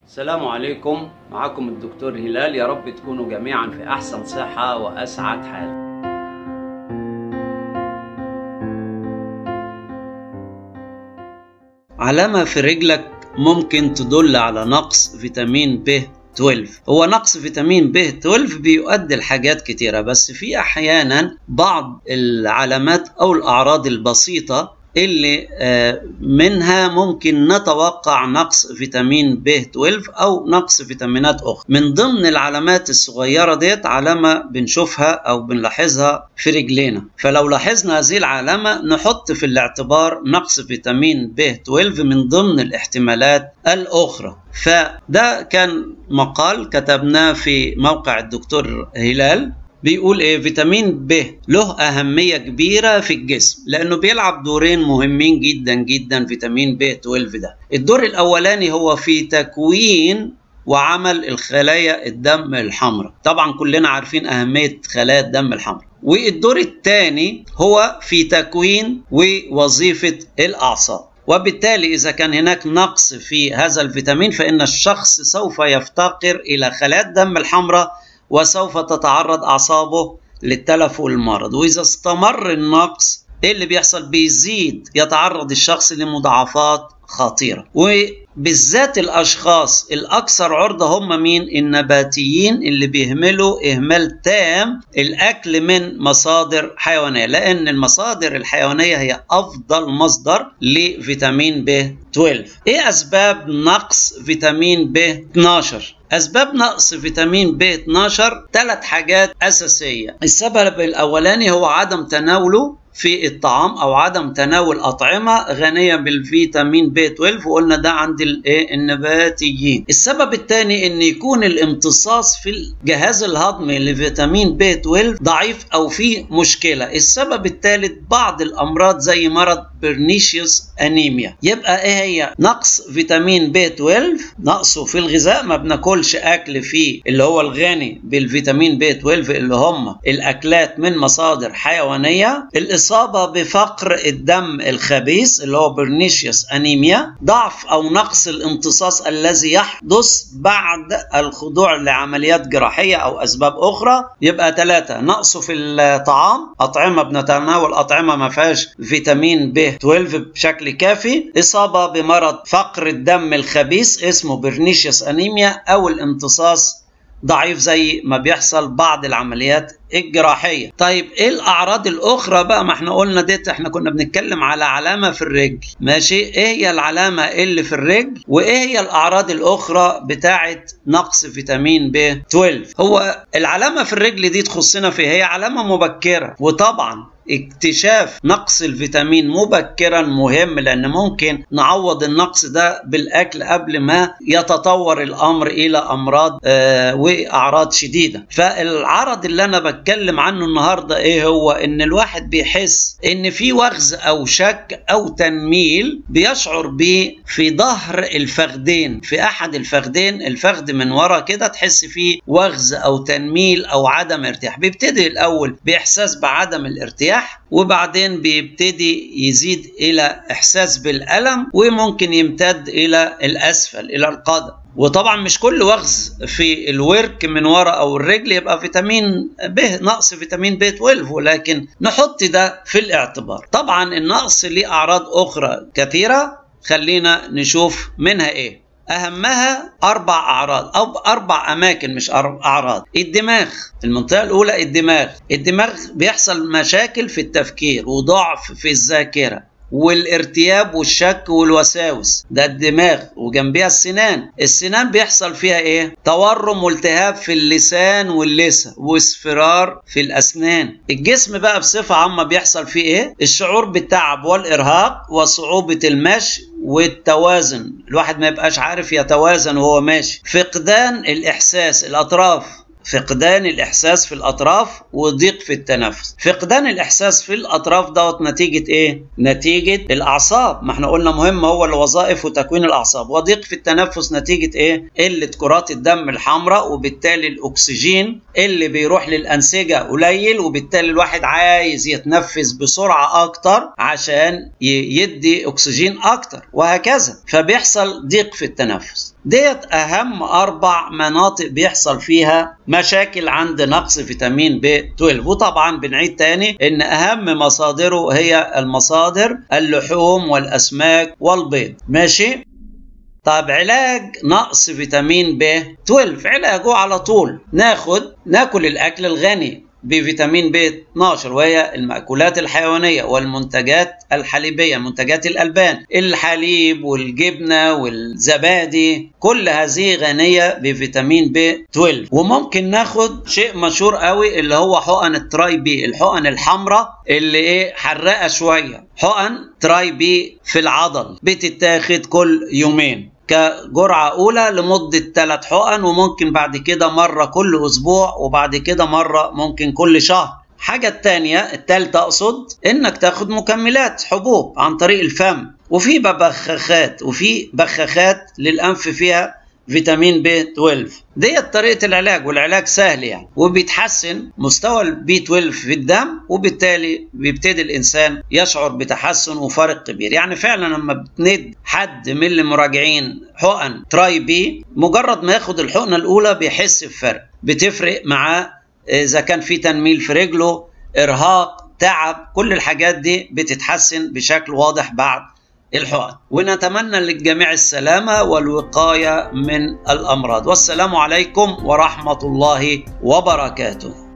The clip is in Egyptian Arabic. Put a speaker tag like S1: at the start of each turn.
S1: السلام عليكم معكم الدكتور هلال يا رب تكونوا جميعا في أحسن صحة وأسعد حال علامة في رجلك ممكن تدل على نقص فيتامين ب 12 هو نقص فيتامين ب 12 بيؤدي لحاجات كتيرة بس في أحيانا بعض العلامات أو الأعراض البسيطة اللي منها ممكن نتوقع نقص فيتامين ب 12 او نقص فيتامينات اخرى من ضمن العلامات الصغيره ديت علامه بنشوفها او بنلاحظها في رجلينا فلو لاحظنا هذه العلامه نحط في الاعتبار نقص فيتامين ب 12 من ضمن الاحتمالات الاخرى فده كان مقال كتبناه في موقع الدكتور هلال بيقول ايه فيتامين ب له اهميه كبيره في الجسم لانه بيلعب دورين مهمين جدا جدا فيتامين ب 12 ده الدور الاولاني هو في تكوين وعمل الخلايا الدم الحمراء طبعا كلنا عارفين اهميه خلايا الدم الحمراء والدور الثاني هو في تكوين ووظيفه الاعصاب وبالتالي إذا كان هناك نقص في هذا الفيتامين فإن الشخص سوف يفتقر إلى خلايا الدم الحمراء وسوف تتعرض أعصابه للتلف والمرض وإذا استمر النقص إيه اللي بيحصل بيزيد يتعرض الشخص لمضاعفات خطيرة وبالذات الأشخاص الأكثر عرضة هم مين النباتيين اللي بيهملوا إهمال تام الأكل من مصادر حيوانية لأن المصادر الحيوانية هي أفضل مصدر لفيتامين ب 12 إيه أسباب نقص فيتامين ب 12 أسباب نقص فيتامين ب 12 ثلاث حاجات أساسية السبب الأولاني هو عدم تناوله في الطعام او عدم تناول اطعمه غنيه بالفيتامين ب 12 وقلنا ده عند الايه النباتيين السبب الثاني ان يكون الامتصاص في الجهاز الهضمي لفيتامين ب 12 ضعيف او فيه مشكله السبب الثالث بعض الامراض زي مرض بيرنيشيوس انيميا يبقى ايه هي نقص فيتامين ب 12 نقصه في الغذاء ما بناكلش اكل فيه اللي هو الغني بالفيتامين ب 12 اللي هم الاكلات من مصادر حيوانيه الإصابة بفقر الدم الخبيث اللي هو برنيشيوس أنيميا ضعف أو نقص الامتصاص الذي يحدث بعد الخضوع لعمليات جراحية أو أسباب أخرى يبقى ثلاثة نقص في الطعام أطعمة بنتناول أطعمة ما فيهاش فيتامين ب 12 بشكل كافي إصابة بمرض فقر الدم الخبيث اسمه برنيشيوس أنيميا أو الامتصاص ضعيف زي ما بيحصل بعض العمليات الجراحيه طيب ايه الاعراض الاخرى بقى ما احنا قلنا ديت احنا كنا بنتكلم على علامه في الرجل ماشي ايه هي العلامه اللي في الرجل وايه هي الاعراض الاخرى بتاعه نقص فيتامين ب 12 هو العلامه في الرجل دي تخصنا في هي علامه مبكره وطبعا اكتشاف نقص الفيتامين مبكرا مهم لان ممكن نعوض النقص ده بالاكل قبل ما يتطور الامر الى امراض آه واعراض شديده فالعرض اللي انا بتكلم عنه النهارده ايه هو ان الواحد بيحس ان في وغز او شك او تنميل بيشعر بيه في ظهر الفخذين في احد الفخذين الفخذ من ورا كده تحس فيه وغز او تنميل او عدم ارتياح بيبتدي الاول باحساس بعدم الارتياح وبعدين بيبتدي يزيد الى احساس بالالم وممكن يمتد الى الاسفل الى القدم وطبعا مش كل وغز في الورك من ورا او الرجل يبقى فيتامين ب نقص فيتامين ب 12 ولكن نحط ده في الاعتبار طبعا النقص ليه اعراض اخرى كثيره خلينا نشوف منها ايه اهمها اربع اعراض او اربع اماكن مش اعراض الدماغ المنطقه الاولى الدماغ الدماغ بيحصل مشاكل في التفكير وضعف في الذاكره والارتياب والشك والوساوس ده الدماغ وجنبها السنان السنان بيحصل فيها ايه تورم والتهاب في اللسان واللثه واصفرار في الاسنان الجسم بقى بصفه عامه بيحصل فيه ايه الشعور بالتعب والارهاق وصعوبه المشي والتوازن الواحد ما يبقاش عارف يتوازن وهو ماشي فقدان الاحساس الاطراف فقدان الاحساس في الاطراف وضيق في التنفس فقدان الاحساس في الاطراف دوت نتيجه ايه نتيجه الاعصاب ما احنا قلنا مهم هو الوظائف وتكوين الاعصاب وضيق في التنفس نتيجه ايه قله كرات الدم الحمراء وبالتالي الاكسجين اللي بيروح للانسجه قليل وبالتالي الواحد عايز يتنفس بسرعه اكتر عشان يدي اكسجين اكتر وهكذا فبيحصل ضيق في التنفس ديت اهم اربع مناطق بيحصل فيها مشاكل عند نقص فيتامين بي 12 وطبعا بنعيد تاني ان اهم مصادره هي المصادر اللحوم والاسماك والبيض ماشي طب علاج نقص فيتامين ب 12 علاجه على طول ناخد ناكل الاكل الغني بفيتامين ب 12 وهي المأكولات الحيوانية والمنتجات الحليبية منتجات الألبان الحليب والجبنة والزبادي كل هذه غنية بفيتامين ب 12 وممكن ناخد شيء مشهور قوي اللي هو حقن التراي بي الحقن الحمراء اللي ايه حراقة شوية حقن تراي بي في العضل بتتاخد كل يومين كجرعة أولى لمدة 3 حقن وممكن بعد كده مرة كل أسبوع وبعد كده مرة ممكن كل شهر حاجة التانية التالتة أقصد إنك تاخد مكملات حبوب عن طريق الفم وفي ببخاخات وفي بخاخات للأنف فيها فيتامين بي 12 ديت طريقة العلاج والعلاج سهل يعني وبيتحسن مستوى البي 12 في الدم وبالتالي بيبتدي الإنسان يشعر بتحسن وفارق كبير يعني فعلا لما بتند حد من المراجعين حقن تراي بي مجرد ما ياخد الحقنة الأولى بيحس بفرق بتفرق معاه إذا كان في تنميل في رجله إرهاق تعب كل الحاجات دي بتتحسن بشكل واضح بعد الحقن ونتمنى للجميع السلامة والوقاية من الأمراض والسلام عليكم ورحمة الله وبركاته